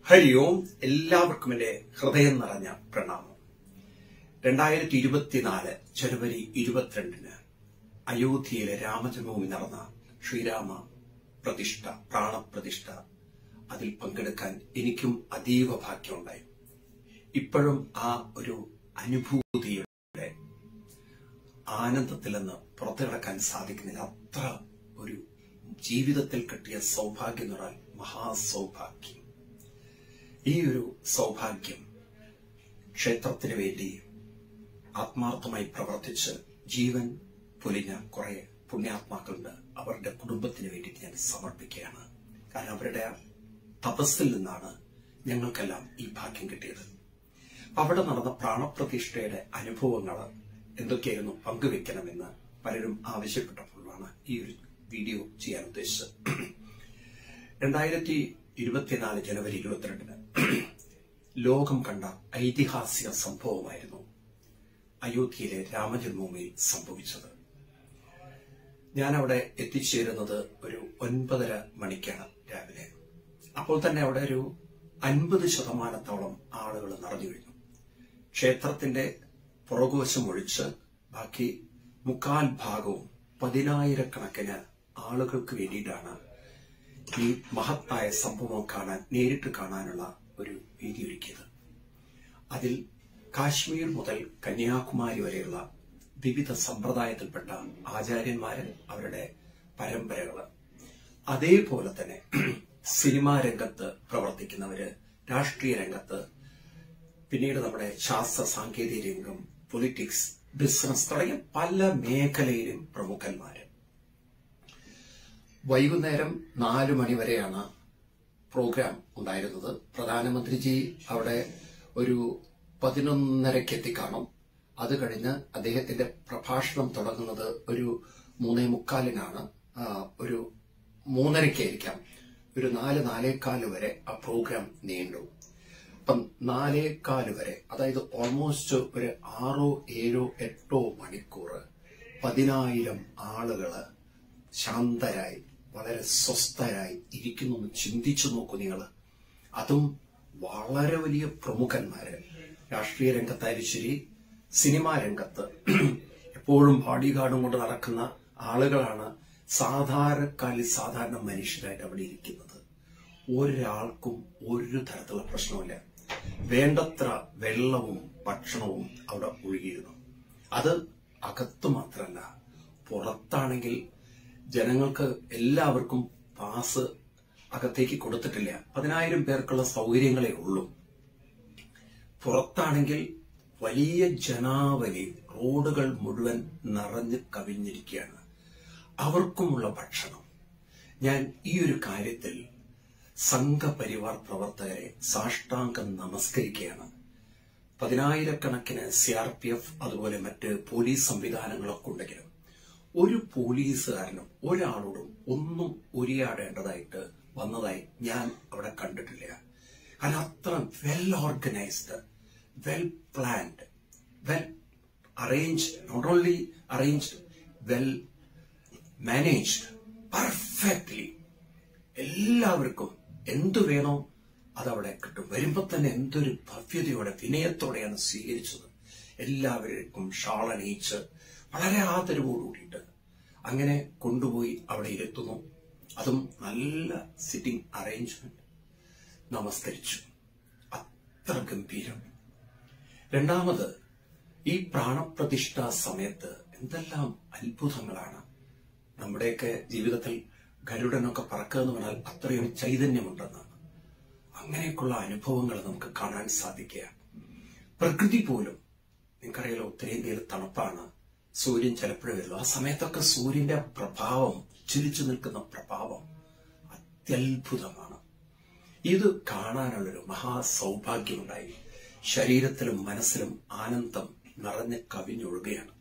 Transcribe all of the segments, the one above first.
ഹരി ഓം എല്ലാവർക്കും എന്റെ ഹൃദയം നിറഞ്ഞ പ്രണാമം രണ്ടായിരത്തി ഇരുപത്തിനാല് ജനുവരി ഇരുപത്തിരണ്ടിന് അയോധ്യയിലെ രാമജന്മഭൂമി നടന്ന ശ്രീരാമ പ്രതിഷ്ഠ പ്രാണപ്രതിഷ്ഠ അതിൽ പങ്കെടുക്കാൻ എനിക്കും അതീവ ഭാഗ്യമുണ്ടായി ഇപ്പോഴും ആ ഒരു അനുഭൂതിയുടെ ആനന്ദത്തിൽ നിന്ന് പുറത്തു കിടക്കാൻ സാധിക്കുന്നില്ല അത്ര ഒരു ജീവിതത്തിൽ കിട്ടിയ സൗഭാഗ്യം എന്ന് പറഞ്ഞാൽ മഹാസൗഭാഗ്യം ഈ ഒരു സൗഭാഗ്യം ക്ഷേത്രത്തിന് വേണ്ടി ആത്മാർത്ഥമായി പ്രവർത്തിച്ച് ജീവൻ പൊലിഞ്ഞ കുറെ പുണ്യാത്മാക്കളുണ്ട് അവരുടെ കുടുംബത്തിന് വേണ്ടിയിട്ട് ഞാൻ സമർപ്പിക്കുകയാണ് കാരണം അവരുടെ തപസ്സിൽ നിന്നാണ് ഞങ്ങൾക്കെല്ലാം ഈ ഭാഗ്യം കിട്ടിയത് അവിടെ നടന്ന പ്രാണപ്രതിഷ്ഠയുടെ അനുഭവങ്ങൾ എന്തൊക്കെയായിരുന്നു പങ്കുവെക്കണമെന്ന് പലരും ആവശ്യപ്പെട്ടപ്പോഴാണ് ഈ ഒരു വീഡിയോ ചെയ്യാൻ ഉദ്ദേശിച്ചത് രണ്ടായിരത്തി ഇരുപത്തിനാല് ജനുവരി ഇരുപത്തിരണ്ടിന് ലോകം കണ്ട ഐതിഹാസിക സംഭവമായിരുന്നു അയോധ്യയിലെ രാമജന്മഭൂമിയിൽ സംഭവിച്ചത് ഞാൻ അവിടെ എത്തിച്ചേരുന്നത് ഒരു ഒൻപതര മണിക്കാണ് രാവിലെ അപ്പോൾ തന്നെ അവിടെ ഒരു അൻപത് ശതമാനത്തോളം ആളുകൾ നിറഞ്ഞു കഴിഞ്ഞു ക്ഷേത്രത്തിന്റെ പുറകുവശം ഒഴിച്ച് ബാക്കി മുക്കാൽ ഭാഗവും പതിനായിരക്കണക്കിന് ആളുകൾക്ക് വേണ്ടിയിട്ടാണ് ഈ മഹത്തായ സംഭവം കാണാൻ നേരിട്ട് കാണാനുള്ള ഒരു വേദി ഒരുക്കിയത് അതിൽ കാശ്മീർ മുതൽ കന്യാകുമാരി വരെയുള്ള വിവിധ സമ്പ്രദായത്തിൽപ്പെട്ട ആചാര്യന്മാര് അവരുടെ പരമ്പരകള് അതേപോലെ തന്നെ സിനിമാ രംഗത്ത് പ്രവർത്തിക്കുന്നവര് രാഷ്ട്രീയ രംഗത്ത് പിന്നീട് നമ്മുടെ ശാസ്ത്ര സാങ്കേതിക രംഗം പൊളിറ്റിക്സ് ബിസിനസ് തുടങ്ങിയ പല മേഖലയിലും പ്രമുഖന്മാര് വൈകുന്നേരം നാലു മണിവരെയാണ് പ്രോഗ്രാം ഉണ്ടായിരുന്നത് പ്രധാനമന്ത്രിജി അവിടെ ഒരു പതിനൊന്നരയ്ക്ക് എത്തിക്കാണും അത് കഴിഞ്ഞ് അദ്ദേഹത്തിന്റെ പ്രഭാഷണം തുടങ്ങുന്നത് ഒരു മൂന്നേ മുക്കാലിനാണ് ആ, ഒരു മൂന്നരയ്ക്കായിരിക്കാം ഒരു നാല് നാലേക്കാല് വരെ ആ പ്രോഗ്രാം നീണ്ടു അപ്പം നാലേകാല് വരെ അതായത് ഓൾമോസ്റ്റ് ഒരു ആറോ ഏഴോ എട്ടോ മണിക്കൂർ പതിനായിരം ആളുകള് ശാന്തരായി വളരെ സ്വസ്ഥരായി ഇരിക്കുന്നു എന്ന് ചിന്തിച്ചു നോക്കൂ നിങ്ങൾ അതും വളരെ വലിയ പ്രമുഖന്മാര് രാഷ്ട്രീയ രംഗത്തായാലും ശരി സിനിമാ രംഗത്ത് എപ്പോഴും ബോഡി ഗാർഡും കൊണ്ട് നടക്കുന്ന ആളുകളാണ് സാധാരണക്കാരിൽ സാധാരണ മനുഷ്യരായിട്ട് അവിടെ ഇരിക്കുന്നത് ഒരാൾക്കും ഒരു തരത്തിലുള്ള പ്രശ്നമില്ല വേണ്ടത്ര വെള്ളവും ഭക്ഷണവും അവിടെ ഒഴുകിയിരുന്നു അത് അകത്ത് മാത്രമല്ല പുറത്താണെങ്കിൽ ജനങ്ങൾക്ക് എല്ലാവർക്കും പാസ് അകത്തേക്ക് കൊടുത്തിട്ടില്ല പതിനായിരം പേർക്കുള്ള സൗകര്യങ്ങളേ ഉള്ളൂ പുറത്താണെങ്കിൽ വലിയ ജനാവലി റോഡുകൾ മുഴുവൻ നിറഞ്ഞു കവിഞ്ഞിരിക്കുകയാണ് അവർക്കുമുള്ള ഭക്ഷണം ഞാൻ ഈ ഒരു കാര്യത്തിൽ സംഘപരിവാർ പ്രവർത്തകരെ സാഷ്ടാംഗം നമസ്കരിക്കുകയാണ് പതിനായിരക്കണക്കിന് സി ആർ പി എഫ് അതുപോലെ മറ്റ് പോലീസ് സംവിധാനങ്ങളൊക്കെ ഉണ്ടെങ്കിലും ഒരു പോലീസുകാരനും ഒരാളോടും ഒന്നും ഉരിയാടേണ്ടതായിട്ട് വന്നതായി ഞാൻ അവിടെ കണ്ടിട്ടില്ല കാരണം അത്ര well organised well planned well arranged not only arranged well managed perfectly എല്ലാവർക്കും എന്തു വേണോ അതവിടെ കിട്ടും വരുമ്പോ തന്നെ എന്തൊരു ഭവ്യതയോടെ വിനയത്തോടെയാണ് സ്വീകരിച്ചത് എല്ലാവർക്കും ഷാളണിയിച്ച് വളരെ ആദരവോടുകൂടിയിട്ട് അങ്ങനെ കൊണ്ടുപോയി അവിടെ ഇരുത്തുന്നു അതും നല്ല സിറ്റിംഗ് അറേഞ്ച്മെന്റ് നമസ്കരിച്ചു അത്ര ഗംഭീരം രണ്ടാമത് ഈ പ്രാണപ്രതിഷ്ഠ സമയത്ത് എന്തെല്ലാം അത്ഭുതങ്ങളാണ് നമ്മുടെയൊക്കെ ജീവിതത്തിൽ ഗരുഡനൊക്കെ പറക്കുക എന്ന് പറഞ്ഞാൽ അത്രയും ചൈതന്യമുണ്ടെന്നാണ് അങ്ങനെയൊക്കെയുള്ള അനുഭവങ്ങൾ നമുക്ക് കാണാൻ സാധിക്കുക പ്രകൃതി പോലും നിങ്ങൾക്കറിയാലോ ഉത്തരേന്ത്യയിൽ തണുപ്പാണ് സൂര്യൻ ചിലപ്പോഴേ വരുള്ളൂ ആ സമയത്തൊക്കെ സൂര്യന്റെ പ്രഭാവം ചിരിച്ചു നിൽക്കുന്ന പ്രഭാവം അത്യത്ഭുതമാണ് ഇത് കാണാനുള്ളൊരു മഹാസൗഭാഗ്യമുണ്ടായി ശരീരത്തിലും മനസ്സിലും ആനന്ദം നിറഞ്ഞ് കവിഞ്ഞൊഴുകയാണ്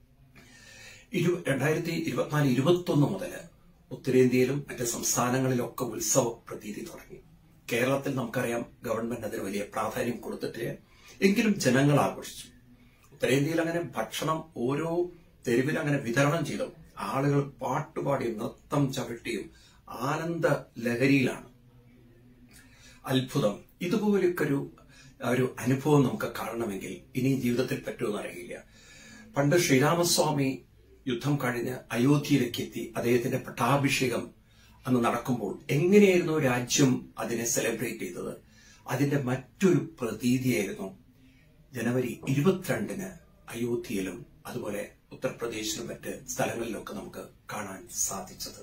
ഇരു രണ്ടായിരത്തി ഇരുപത്തിനാല് ഇരുപത്തൊന്ന് മുതൽ ഉത്തരേന്ത്യയിലും മറ്റ് സംസ്ഥാനങ്ങളിലൊക്കെ ഉത്സവ പ്രതീതി തുടങ്ങി കേരളത്തിൽ നമുക്കറിയാം ഗവൺമെന്റ് അതിന് വലിയ പ്രാധാന്യം കൊടുത്തിട്ടില്ല എങ്കിലും ജനങ്ങൾ ആഘോഷിച്ചു ഉത്തരേന്ത്യയിൽ അങ്ങനെ ഭക്ഷണം ഓരോ തെരുവിൽ അങ്ങനെ വിതരണം ചെയ്തു ആളുകൾ പാട്ടുപാടിയും നൃത്തം ചവിട്ടിയും ആനന്ദ ലഹരിയിലാണ് അത്ഭുതം ഇതുപോലൊക്കെ ഒരു ഒരു അനുഭവം നമുക്ക് കാണണമെങ്കിൽ ഇനി ജീവിതത്തിൽ പറ്റുമെന്ന് അറിയില്ല പണ്ട് ശ്രീരാമസ്വാമി യുദ്ധം കഴിഞ്ഞ് അയോധ്യയിലേക്ക് എത്തി അദ്ദേഹത്തിന്റെ പട്ടാഭിഷേകം അന്ന് നടക്കുമ്പോൾ എങ്ങനെയായിരുന്നു രാജ്യം അതിനെ സെലിബ്രേറ്റ് ചെയ്തത് അതിന്റെ മറ്റൊരു പ്രതീതിയായിരുന്നു ജനുവരി ഇരുപത്തിരണ്ടിന് അയോധ്യയിലും അതുപോലെ ഉത്തർപ്രദേശിലും മറ്റ് സ്ഥലങ്ങളിലൊക്കെ നമുക്ക് കാണാൻ സാധിച്ചത്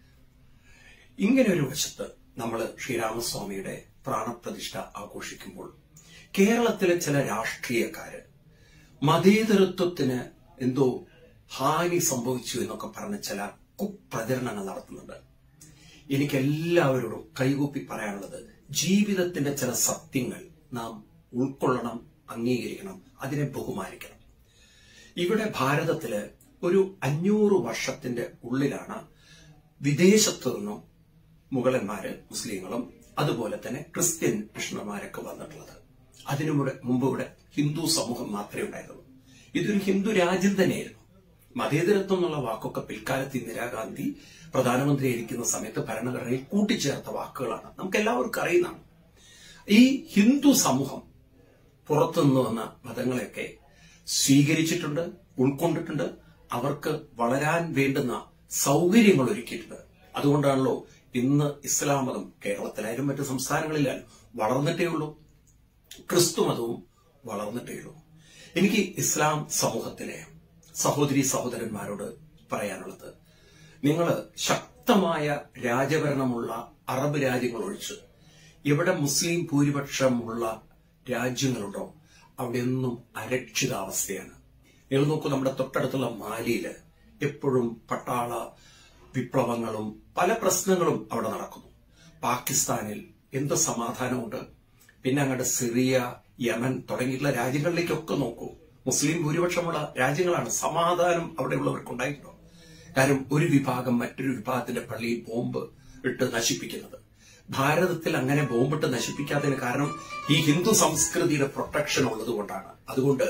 ഇങ്ങനെ ഒരു വശത്ത് നമ്മൾ ശ്രീരാമസ്വാമിയുടെ പ്രാണപ്രതിഷ്ഠ ആഘോഷിക്കുമ്പോൾ കേരളത്തിലെ ചില രാഷ്ട്രീയക്കാര് മതേതരത്വത്തിന് എന്തോ ഹാനി സംഭവിച്ചു എന്നൊക്കെ പറഞ്ഞ ചില കുപ്രചരണങ്ങൾ നടത്തുന്നുണ്ട് എനിക്ക് എല്ലാവരോടും കൈകൂപ്പി പറയാനുള്ളത് ജീവിതത്തിന്റെ ചില സത്യങ്ങൾ നാം ഉൾക്കൊള്ളണം അംഗീകരിക്കണം അതിനെ ബഹുമാനിക്കണം ഇവിടെ ഭാരതത്തില് ഒരു അഞ്ഞൂറ് വർഷത്തിന്റെ ഉള്ളിലാണ് വിദേശത്തു നിന്നും മുഗളന്മാര് മുസ്ലിങ്ങളും അതുപോലെ തന്നെ ക്രിസ്ത്യൻ മിഷണർമാരൊക്കെ വന്നിട്ടുള്ളത് അതിനു മുടെ- മുമ്പ് ഇവിടെ ഹിന്ദു സമൂഹം മാത്രമേ ഉണ്ടായിരുന്നുള്ളൂ ഇതൊരു ഹിന്ദു രാജ്യം തന്നെയായിരുന്നു മതേതരത്വം എന്നുള്ള വാക്കൊക്കെ പിൽക്കാലത്ത് ഇന്ദിരാഗാന്ധി പ്രധാനമന്ത്രിയായിരിക്കുന്ന സമയത്ത് ഭരണഘടനയിൽ കൂട്ടിച്ചേർത്ത വാക്കുകളാണ് നമുക്ക് എല്ലാവർക്കും അറിയുന്നതാണ് ഈ ഹിന്ദു സമൂഹം പുറത്തുനിന്ന് വന്ന മതങ്ങളെയൊക്കെ സ്വീകരിച്ചിട്ടുണ്ട് ഉൾക്കൊണ്ടിട്ടുണ്ട് അവർക്ക് വളരാൻ വേണ്ടുന്ന സൗകര്യങ്ങൾ ഒരുക്കിയിട്ടുണ്ട് അതുകൊണ്ടാണല്ലോ ഇന്ന് ഇസ്ലാം മതം കേരളത്തിലായാലും മറ്റ് സംസ്ഥാനങ്ങളിലായാലും വളർന്നിട്ടേ ഉള്ളൂ ക്രിസ്തു മതവും വളർന്നിട്ടേ ഉള്ളൂ എനിക്ക് ഇസ്ലാം സമൂഹത്തിലെ സഹോദരി സഹോദരന്മാരോട് പറയാനുള്ളത് നിങ്ങൾ ശക്തമായ രാജഭരണമുള്ള അറബ് രാജ്യങ്ങൾ ഒഴിച്ച് എവിടെ മുസ്ലിം ഭൂരിപക്ഷമുള്ള രാജ്യങ്ങളുണ്ടോ അവിടെയൊന്നും അരക്ഷിതാവസ്ഥയാണ് നിങ്ങൾ നോക്കൂ നമ്മുടെ തൊട്ടടുത്തുള്ള മാലിയില് എപ്പോഴും പട്ടാള വിപ്ലവങ്ങളും പല പ്രശ്നങ്ങളും അവിടെ നടക്കുന്നു പാകിസ്ഥാനിൽ എന്ത് സമാധാനമുണ്ട് പിന്നെ അങ്ങോട്ട് സിറിയ യമൻ തുടങ്ങിയിട്ടുള്ള രാജ്യങ്ങളിലേക്കൊക്കെ നോക്കൂ മുസ്ലിം ഭൂരിപക്ഷമുള്ള രാജ്യങ്ങളാണ് സമാധാനം അവിടെയുള്ളവർക്ക് ഉണ്ടായിട്ടുണ്ടോ കാര്യം ഒരു വിഭാഗം മറ്റൊരു വിഭാഗത്തിന്റെ പള്ളിയിൽ ബോംബ് ഇട്ട് നശിപ്പിക്കുന്നത് ഭാരതത്തിൽ അങ്ങനെ ബോംബിട്ട് നശിപ്പിക്കാത്തതിന് കാരണം ഈ ഹിന്ദു സംസ്കൃതിയുടെ പ്രൊട്ടക്ഷൻ ഉള്ളതുകൊണ്ടാണ് അതുകൊണ്ട്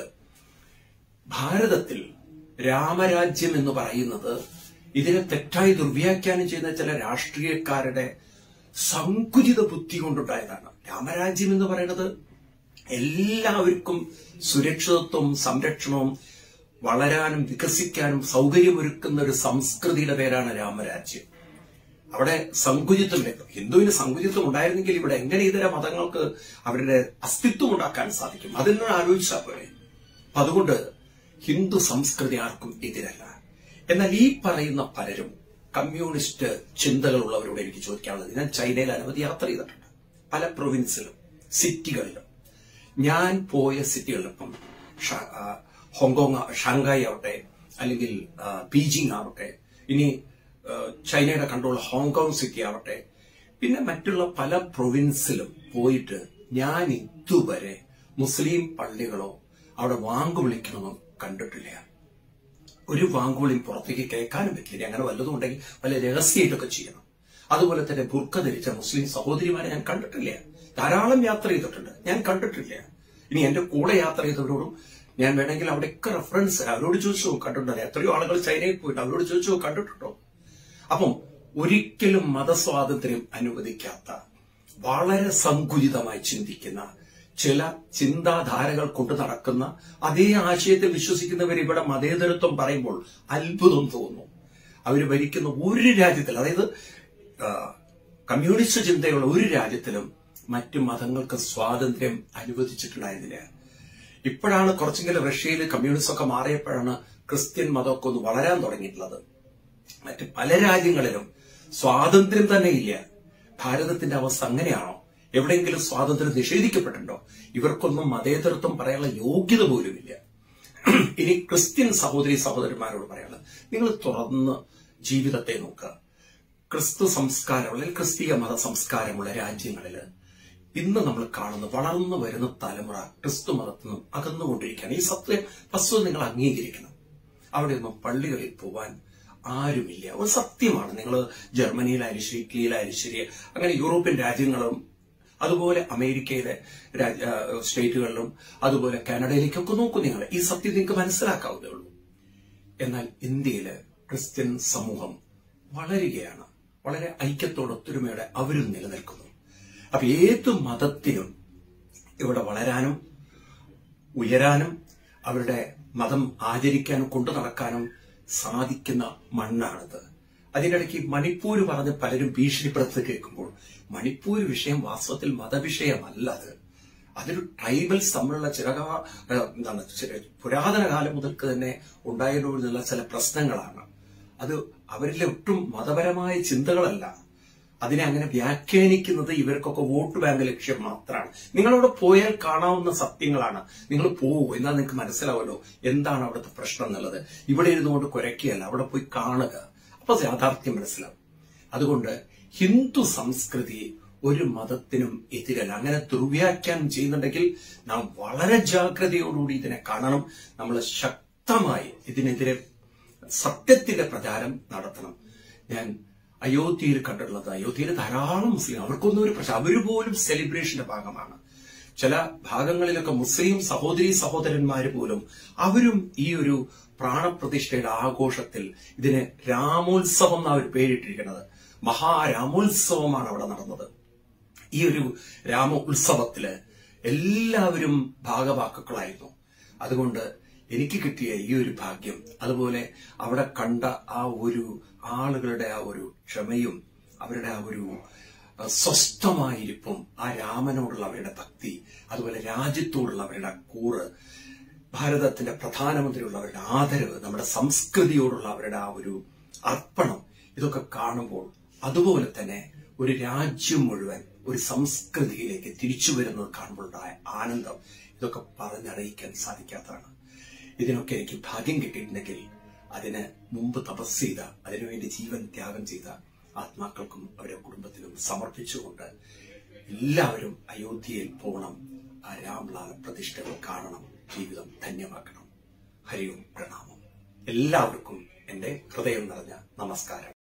ഭാരതത്തിൽ രാമരാജ്യം എന്ന് പറയുന്നത് ഇതിനെ തെറ്റായി ദുർവ്യാഖ്യാനം ചെയ്യുന്ന ചില രാഷ്ട്രീയക്കാരുടെ സങ്കുചിത ബുദ്ധി കൊണ്ടുണ്ടായതാണ് രാമരാജ്യം എന്ന് പറയുന്നത് എല്ലാവർക്കും സുരക്ഷിതത്വം സംരക്ഷണവും വളരാനും വികസിക്കാനും സൗകര്യമൊരുക്കുന്ന ഒരു സംസ്കൃതിയുടെ പേരാണ് രാമരാജ്യം അവിടെ സങ്കുചിത്വമില്ല ഹിന്ദുവിന് സങ്കുചിത്വം ഉണ്ടായിരുന്നെങ്കിൽ ഇവിടെ എങ്ങനെ ഇതര മതങ്ങൾക്ക് അവരുടെ അസ്തിത്വം ഉണ്ടാക്കാൻ സാധിക്കും അതിനോട് ആലോചിച്ചാൽ പോലെ അപ്പൊ അതുകൊണ്ട് ഹിന്ദു സംസ്കൃതി ആർക്കും എതിരല്ല എന്നാൽ ഈ പറയുന്ന പലരും കമ്മ്യൂണിസ്റ്റ് ചിന്തകളുള്ളവരോട് എനിക്ക് ചോദിക്കാനുള്ളത് ഞാൻ ചൈനയിൽ അനവധി യാത്ര ചെയ്തിട്ടുണ്ട് പല പ്രൊവിൻസിലും സിറ്റികളിലും ഞാൻ പോയ സിറ്റികളിൽ ഇപ്പം ഷ- ആ, ഹോങ്കോങ് ഷാങ്കായി ആവട്ടെ അല്ലെങ്കിൽ ആ, ബീജിംഗ് ആവട്ടെ ഇനി ആ, ചൈനയുടെ കൺട്രോൾ ഹോങ്കോങ് സിറ്റി ആവട്ടെ പിന്നെ മറ്റുള്ള പല പ്രൊവിൻസിലും പോയിട്ട് ഞാൻ ഇതുവരെ മുസ്ലിം പള്ളികളോ അവിടെ വാങ്കു വിളിക്കണമെന്നോ കണ്ടിട്ടില്ല ഒരു വാങ്കുവിളിയും പുറത്തേക്ക് കേൾക്കാനും പറ്റില്ല അങ്ങനെ വല്ലതും ഉണ്ടെങ്കിൽ വല്ല രഹസ്യമായിട്ടൊക്കെ ചെയ്യണം അതുപോലെ തന്നെ ബുർക്ക ധരിച്ച മുസ്ലിം സഹോദരിമാരെ ഞാൻ കണ്ടിട്ടില്ല ധാരാളം യാത്ര ചെയ്തിട്ടുണ്ട് ഞാൻ കണ്ടിട്ടില്ല ഇനി എന്റെ കൂടെ യാത്ര ചെയ്തവരോടും ഞാൻ വേണമെങ്കിൽ അവിടെയൊക്കെ റെഫറൻസ് അവരോട് ചോദിച്ചു കണ്ടിട്ടുണ്ടോ എത്രയോ ആളുകൾ ചൈനയിൽ പോയിട്ട് അവരോട് ചോദിച്ചു കണ്ടിട്ടുണ്ടോ അപ്പം ഒരിക്കലും മതസ്വാതന്ത്ര്യം അനുവദിക്കാത്ത വളരെ സങ്കുചിതമായി ചിന്തിക്കുന്ന ചില ചിന്താധാരകൾ കൊണ്ട് നടക്കുന്ന അതേ ആശയത്തിൽ വിശ്വസിക്കുന്നവർ ഇവിടെ മതേതരത്വം പറയുമ്പോൾ അത്ഭുതം തോന്നുന്നു അവർ ഭരിക്കുന്ന ഒരു രാജ്യത്തിൽ അതായത് ആ, കമ്മ്യൂണിസ്റ്റ് ചിന്തയുള്ള ഒരു രാജ്യത്തിലും മറ്റു മതങ്ങൾക്ക് സ്വാതന്ത്ര്യം അനുവദിച്ചിട്ടുണ്ടായിരുന്നില്ല ഇപ്പോഴാണ് കുറച്ചെങ്കിലും റഷ്യയിൽ കമ്മ്യൂണിസം ഒക്കെ മാറിയപ്പോഴാണ് ക്രിസ്ത്യൻ മതമൊക്കെ ഒന്ന് വളരാൻ തുടങ്ങിയിട്ടുള്ളത് മറ്റ് പല രാജ്യങ്ങളിലും സ്വാതന്ത്ര്യം തന്നെ ഇല്ല ഭാരതത്തിന്റെ അവസ്ഥ അങ്ങനെയാണോ എവിടെയെങ്കിലും സ്വാതന്ത്ര്യം നിഷേധിക്കപ്പെട്ടിട്ടുണ്ടോ ഇവർക്കൊന്നും മതേതരത്വം പറയാനുള്ള യോഗ്യത പോലുമില്ല ഇനി ക്രിസ്ത്യൻ സഹോദരി സഹോദരന്മാരോട് പറയാനുള്ളത് നിങ്ങൾ തുറന്ന് ജീവിതത്തെ നോക്കുക ക്രിസ്തു സംസ്കാരം അല്ലെങ്കിൽ ക്രിസ്തീയ മത സംസ്കാരമുള്ള രാജ്യങ്ങളിൽ ഇന്ന് നമ്മൾ കാണുന്ന വളർന്നു വരുന്ന തലമുറ ക്രിസ്തു മതത്തിൽ നിന്നും അകന്നുകൊണ്ടിരിക്കുകയാണ് ഈ സത്യം വസ്തുത നിങ്ങൾ അംഗീകരിക്കണം അവിടെയൊന്നും പള്ളികളിൽ പോവാൻ ആരുമില്ല അത് സത്യമാണ് നിങ്ങൾ ജർമ്മനിയിലായാലും ശരി ഇറ്റലിയിലായാലും ശരി അങ്ങനെ യൂറോപ്യൻ രാജ്യങ്ങളും അതുപോലെ അമേരിക്കയിലെ രാജ- ആ, സ്റ്റേറ്റുകളിലും അതുപോലെ കാനഡയിലേക്കൊക്കെ നോക്കൂ നിങ്ങൾ ഈ സത്യം നിങ്ങൾക്ക് മനസ്സിലാക്കാവുന്നേ ഉള്ളൂ എന്നാൽ ഇന്ത്യയില് ക്രിസ്ത്യൻ സമൂഹം വളരുകയാണ് വളരെ ഐക്യത്തോടെ ഒത്തൊരുമയോടെ അവരും നിലനിൽക്കുന്നു അപ്പൊ ഏത് മതത്തിനും ഇവിടെ വളരാനും ഉയരാനും അവരുടെ മതം ആചരിക്കാനും കൊണ്ടു നടക്കാനും സാധിക്കുന്ന മണ്ണാണിത് അതിനിടയ്ക്ക് മണിപ്പൂർ പറഞ്ഞ് പലരും ഭീഷണിപ്പെടുത്ത് കേൾക്കുമ്പോൾ മണിപ്പൂർ വിഷയം വാസ്തവത്തിൽ മതവിഷയമല്ല അത് അതൊരു ട്രൈബൽസ് തമ്മിലുള്ള ചിരകാ ഏഹ് എന്താണ് ചിര- പുരാതന കാലം മുതൽക്ക് തന്നെ ഉണ്ടായിരുന്നുള്ള ചില പ്രശ്നങ്ങളാണ് അത് അവരിലെ ഒട്ടും മതപരമായ ചിന്തകളല്ല അതിനെ അങ്ങനെ വ്യാഖ്യാനിക്കുന്നത് ഇവർക്കൊക്കെ വോട്ട് ബാങ്ക് ലക്ഷ്യം മാത്രമാണ് നിങ്ങളവിടെ പോയാൽ കാണാവുന്ന സത്യങ്ങളാണ് നിങ്ങൾ പോകൂ എന്നാൽ നിങ്ങൾക്ക് മനസ്സിലാവല്ലോ എന്താണ് അവിടുത്തെ പ്രശ്നം എന്നുള്ളത് ഇവിടെ ഇരുന്നുകൊണ്ട് കുരയ്ക്കുകയല്ല അവിടെ പോയി കാണുക അപ്പൊ യാഥാർത്ഥ്യം മനസ്സിലാവും അതുകൊണ്ട് ഹിന്ദു സംസ്കൃതി ഒരു മതത്തിനും എതിരല്ല അങ്ങനെ ദുർവ്യാഖ്യാനം ചെയ്യുന്നുണ്ടെങ്കിൽ നാം വളരെ ജാഗ്രതയോടുകൂടി ഇതിനെ കാണണം നമ്മൾ ശക്തമായി ഇതിനെതിരെ സത്യത്തിന്റെ പ്രചാരം നടത്തണം ഞാൻ അയോധ്യയിൽ കണ്ടിട്ടുള്ളത് അയോധ്യയിൽ ധാരാളം മുസ്ലിം അവർക്കൊന്നും ഒരു പ്രശ്നം അവർ പോലും സെലിബ്രേഷന്റെ ഭാഗമാണ് ചില ഭാഗങ്ങളിലൊക്കെ മുസ്ലിം സഹോദരി സഹോദരന്മാര് പോലും അവരും ഈ ഒരു പ്രാണപ്രതിഷ്ഠയുടെ ആഘോഷത്തിൽ ഇതിന് രാമോത്സവം എന്നാണ് അവർ പേരിട്ടിരിക്കുന്നത് മഹാരാമോത്സവമാണ് അവിടെ നടന്നത് ഈ ഒരു രാമ ഉത്സവത്തില് എല്ലാവരും ഭാഗവാക്കുകളായിരുന്നു അതുകൊണ്ട് എനിക്ക് കിട്ടിയ ഈ ഒരു ഭാഗ്യം അതുപോലെ അവിടെ കണ്ട ആ ഒരു ആളുകളുടെ ആ ഒരു ക്ഷമയും അവരുടെ ആ ഒരു അഹ്, സ്വസ്ഥമായിരിപ്പും ആ രാമനോടുള്ള അവരുടെ ഭക്തി അതുപോലെ രാജ്യത്തോടുള്ള അവരുടെ കൂറ് ഭാരതത്തിന്റെ പ്രധാനമന്ത്രിയുള്ള അവരുടെ ആദരവ് നമ്മുടെ സംസ്കൃതിയോടുള്ള അവരുടെ ആ ഒരു അർപ്പണം ഇതൊക്കെ കാണുമ്പോൾ അതുപോലെ തന്നെ ഒരു രാജ്യം മുഴുവൻ ഒരു സംസ്കൃതിയിലേക്ക് തിരിച്ചു വരുന്നത് കാണുമ്പോഴുണ്ടായ ആനന്ദം ഇതൊക്കെ പറഞ്ഞറിയിക്കാൻ സാധിക്കാത്തതാണ് ഇതിനൊക്കെ എനിക്ക് ഭാഗ്യം കിട്ടിയിട്ടുണ്ടെങ്കിൽ അതിന് മുമ്പ് തപസ് ചെയ്ത അതിനുവേണ്ടി ജീവൻ ത്യാഗം ചെയ്ത ആത്മാക്കൾക്കും അവരുടെ കുടുംബത്തിനും സമർപ്പിച്ചുകൊണ്ട് എല്ലാവരും അയോധ്യയിൽ പോകണം ആ രാംലാൽ പ്രതിഷ്ഠകൾ കാണണം ജീവിതം ധന്യമാക്കണം ഹരിയും പ്രണാമം എല്ലാവർക്കും എന്റെ ഹൃദയം നിറഞ്ഞ നമസ്കാരം